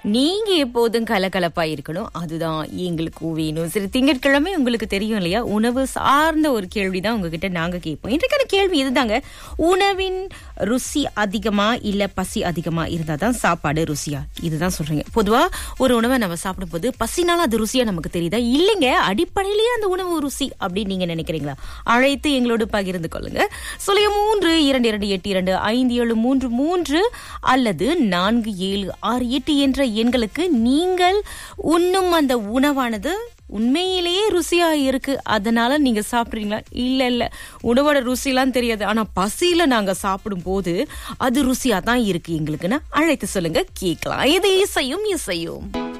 நீங்க எப்போதும் கலகலப்பா இருக்கணும் அதுதான் எங்களுக்கும் வேணும் சரி திங்கட்கிழமை உங்களுக்கு தெரியும் இல்லையா உணவு சார்ந்த ஒரு கேள்விதான் உங்ககிட்ட நாங்க கேட்போம் இன்றைக்கான கேள்வி இதுதாங்க உணவின் ருசி அதிகமா இல்ல பசி அதிகமா இருந்தாதான் சாப்பாடு ருசியா இதுதான் சொல்றீங்க பொதுவா ஒரு உணவை நம்ம சாப்பிடும்போது பசினால அது ருசியா நமக்கு தெரியுதா இல்லைங்க அடிப்படையிலேயே அந்த உணவு ருசி அப்படின்னு நீங்க நினைக்கிறீங்களா அழைத்து எங்களோடு பகிர்ந்து கொள்ளுங்க சொல்லிய மூன்று இரண்டு இரண்டு எட்டு இரண்டு ஐந்து ஏழு மூன்று மூன்று அல்லது நான்கு ஏழு ஆறு எட்டு என்ற எண்களுக்கு நீங்கள் உண்ணும் அந்த உணவானது உண்மையிலேயே ருசியா இருக்கு அதனால நீங்க சாப்பிடுறீங்களா இல்ல இல்ல உணவோட ருசிலாம் தெரியாது ஆனா பசியில நாங்க சாப்பிடும் போது அது ருசியா தான் இருக்கு எங்களுக்குன்னு அழைத்து சொல்லுங்க கேட்கலாம் இது இசையும் இசையும்